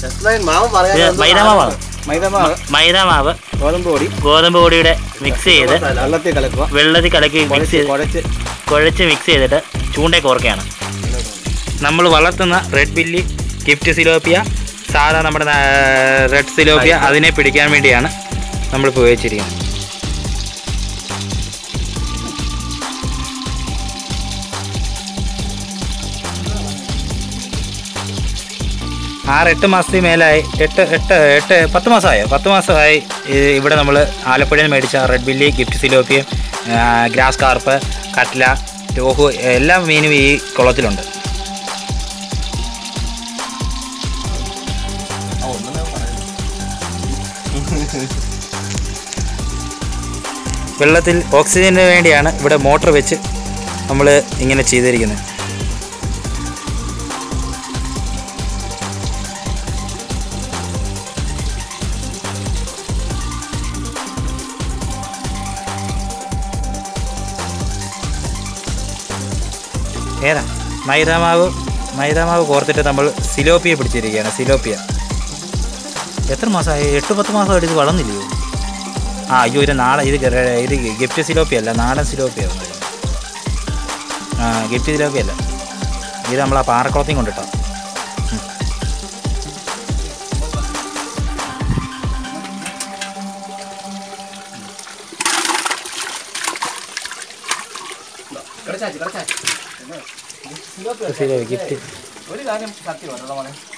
മാമൻ ഇത് പറയാൻ മൈദാമാവാണ് മൈദമാവ് മൈദാമാവ് ഗോതമ്പ് പൊടി ഗോതമ്പ് പൊടിയുടെ മിക്സ് ചെയ്ത് വെള്ളത്തിൽ കലക്കുക വെള്ളത്തിൽ കലക്കി മിക്സ് ചെയ്ത് കുഴച്ച് കുഴച്ച് മിക്സ് ചെയ്തിട്ട് ചൂണ്ടയിൽ കോർക്കുകയാണ് നമ്മൾ വളർത്തുന്ന റെഡ് ബില്ലി ഗിഫ്റ്റ് സിലോപ്പിയ സാധാ നമ്മുടെ റെഡ് സിലോപ്പിയ അതിനെ പിടിക്കാൻ വേണ്ടിയാണ് നമ്മൾ ഉപയോഗിച്ചിരിക്കുന്നത് ആറ് എട്ട് മാസത്തിൽ മേലായി എട്ട് എട്ട് എട്ട് പത്ത് മാസമായോ പത്ത് മാസമായി ഈ ഇവിടെ നമ്മൾ ആലപ്പുഴയിൽ നിന്ന് മേടിച്ച റെഡ് ബില്ലി ഗിഫ്റ്റ് സിലോപ്പിയം ഗ്രാസ് കാർപ്പ് കട്ല രോഹു എല്ലാ മീനും ഈ കുളത്തിലുണ്ട് വെള്ളത്തിൽ ഓക്സിജന് വേണ്ടിയാണ് ഇവിടെ മോട്ടർ വെച്ച് നമ്മൾ ഇങ്ങനെ ചെയ്തിരിക്കുന്നത് ഏതാ മൈദാമാവ് മൈദാമാവ് കോർത്തിട്ട് നമ്മൾ സിലോപ്പിയ പിടിച്ചിരിക്കുകയാണ് സിലോപ്പിയ എത്ര മാസമായി എട്ട് പത്ത് മാസമായിട്ട് ഇത് വളർന്നില്ലയോ ആ അയ്യോ ഇത് നാളെ ഇത് ഗ- ഇത് ഗിഫ്റ്റ് സിലോപ്പിയ അല്ല നാടൻ സിലോപ്പിയ വന്നത് ആ ഗിഫ്റ്റ് സിലോപ്പിയ അല്ല ഇത് നമ്മൾ ആ പാറക്കുളத்தைയും കൊണ്ടിട്ടോ സിലോ ഗിഫ്റ്റ് ഒരു കാര്യം സത്യമാണ് മോനെ